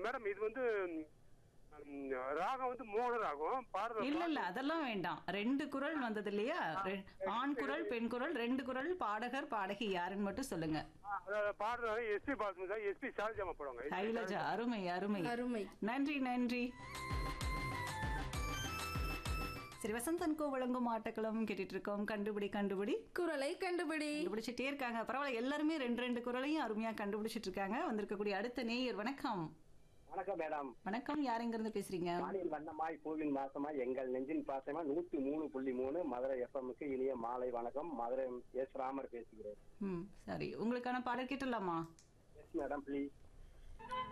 madam இது வந்து ம், ராகம் வந்து மோகன ராகம் பாடுற இல்ல இல்ல அதெல்லாம் வேண்டாம் ரெண்டு குரல் வந்தது இல்லையா ரெ- ஆண் குரல் பெண் குரல் ரெண்டு குரல் பாடகர் பாடகி யாருன்னு மட்டும் சொல்லுங்க அதாவது பாடுறது எஸ்பி பாலசுமதி எஸ்பி சாரஜாமா போடுவாங்க கைலஜா அருமை அருமை அருமை நன்றி நன்றி சரி வசந்தன் கோ வழங்கும் ஆட்டக்களம் கேட்டுட்டு இருக்கோம் கண்டுபிடி கண்டுபிடி குரலை கண்டுபிடி கண்டுபிடிச்சிட்டே இருக்காங்க பரவாயில்ல எல்லாருமே ரெண்டு ரெண்டு குரலையும் அருமையா கண்டுபிடிச்சிட்டு இருக்காங்க வந்திருக்கக்கூடிய அடுத்த நேயர் வணக்கம் வணக்கம் மேடம் வணக்கம் யார் எங்க இருந்து பேசுறீங்க வானில் வண்ணமாய் பூவின் மாசமாய் எங்கள் நெஞ்சின் பாசமா நூத்தி மூணு புள்ளி மூணு மதுரை எஃப்எம்க்கு இனிய மாலை வணக்கம் மதுரை எஸ் ராமர் பேசுகிறேன் ம் சரி உங்களுக்கான பாடல் கேட்டலாமா எஸ் மேடம் ப்ளீஸ்